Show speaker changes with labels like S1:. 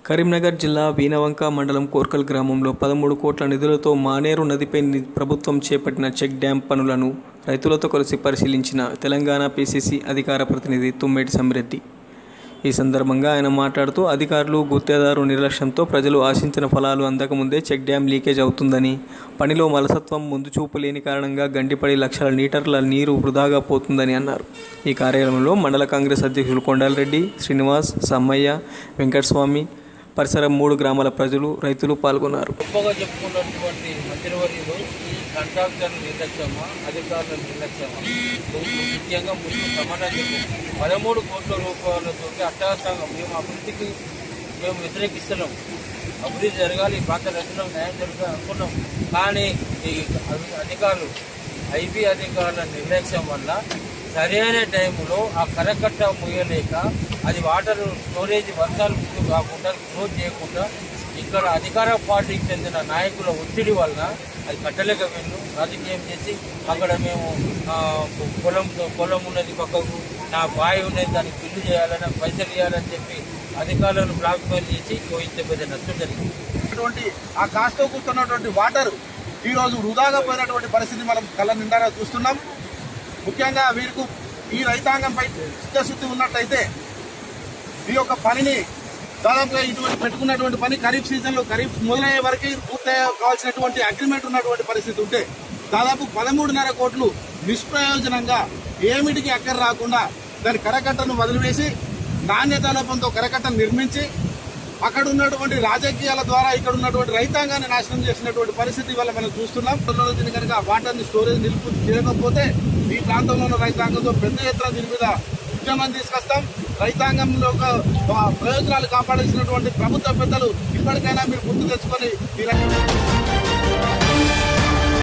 S1: కరీంనగర్ జిల్లా వీనవంక మండలం కోర్కల్ గ్రామంలో పదమూడు కోట్ల నిధులతో మానేరు నదిపై ని- ప్రభుత్వం చేపట్టిన చెక్ డ్యాం పనులను రైతులతో కలిసి పరిశీలించిన తెలంగాణ పీసీసీ అధికార ప్రతినిధి తుమ్మేటి సమిరెడ్డి ఈ సందర్భంగా ఆయన మాట్లాడుతూ అధికారులు గుత్తేదారు నిర్లక్ష్యంతో ప్రజలు ఆశించిన ఫలాలు అందకముందే చెక్ డ్యాం లీకేజ్ అవుతుందని పనిలో మలసత్వం ముందు చూపు లేని కారణంగా గండిపడి లక్షల లీటర్ల నీరు వృధాగా పోతుందని అన్నారు ఈ కార్యక్రమంలో మండల కాంగ్రెస్ అధ్యక్షులు కొండాలరెడ్డి శ్రీనివాస్ సమ్మయ్య వెంకటస్వామి పరిసర మూడు గ్రామాల ప్రజలు రైతులు పాల్గొన్నారు
S2: గొప్పగా చెప్పుకున్నటువంటి మంత్రివర్యులు ఈ కాంట్రాక్టర్ నిర్లక్ష్యమా అధికారుల నిర్లక్ష్యమా ముందు ముఖ్యంగా ముందు సమాధానం చెప్పారు పదమూడు కోట్ల రూపాయలతో అట్టహాసంగా మేము అభివృద్ధికి మేము వ్యతిరేకిస్తున్నాం అభివృద్ధి జరగాలి ఈ ప్రాంత రైతులకు న్యాయం జరగాలి అనుకున్నాం కానీ ఈ అధి- అధికారులు ఐబీ అధికారుల నిర్లక్ష్యం వల్ల సరైన టైంలో ఆ కరకట్ట ముయ్యలేక అది వాటర్ స్టోరేజ్ వర్షాలు ముందు కాకుండా క్లోజ్ చేయకుండా ఇక్కడ అధికార పార్టీకి చెందిన నాయకుల ఒత్తిడి వలన అది కట్టలేక వెళ్ళు రాజకీయం చేసి అక్కడ మేము ఆ, పొలం పొలం ఉన్నది పక్కకు నా బావి ఉన్నది దానికి బిల్లు చేయాలని పైసలు ఇవ్వాలని చెప్పి అధికారులను బ్లాక్మెయిల్ చేసి ఇంత పెద్ద నష్టం జరిగింది
S3: అటువంటి ఆ కాస్తో కూర్చున్నటువంటి వాటర్ ఈ రోజు వృధాగా పోయినటువంటి పరిస్థితి మనం కళ్ళ నిండారా చూస్తున్నాం ముఖ్యంగా వీరికి ఈ రైతాంగంపై చిత్తశుద్ధి ఉన్నట్టయితే ఈ యొక్క పనిని దాదాపుగా ఇటువంటి పెట్టుకున్నటువంటి పని ఖరీఫ్ సీజన్ లో ఖరీఫ్ మొదలయ్యే వరకు పూర్తి కావాల్సినటువంటి అగ్రిమెంట్ ఉన్నటువంటి పరిస్థితి ఉంటే దాదాపు పదమూడున్నర కోట్లు నిష్ప్రయోజనంగా ఏమిటికి అక్కర రాకుండా దాని కరకట్టను వదిలివేసి నాణ్యత లోపంతో కరకట్టను నిర్మించి అక్కడ ఉన్నటువంటి రాజకీయాల ద్వారా ఇక్కడ ఉన్నటువంటి రైతాంగాన్ని నాశనం చేసినటువంటి పరిస్థితి వల్ల మనం చూస్తున్నాం త్వరలో దీని కనుక వాటర్ ని స్టోరేజ్ నిలుపు చేయకపోతే ఈ ప్రాంతంలో ఉన్న రైతాంగంతో పెద్ద ఎత్తున దీని మీద ఉద్యమం తీసుకొస్తాం రైతాంగంలో ఒక ప్రయోజనాలు కాపాడాల్సినటువంటి ప్రభుత్వ పెద్దలు ఇప్పటికైనా మీరు గుర్తు తెచ్చుకొని ఈ రై-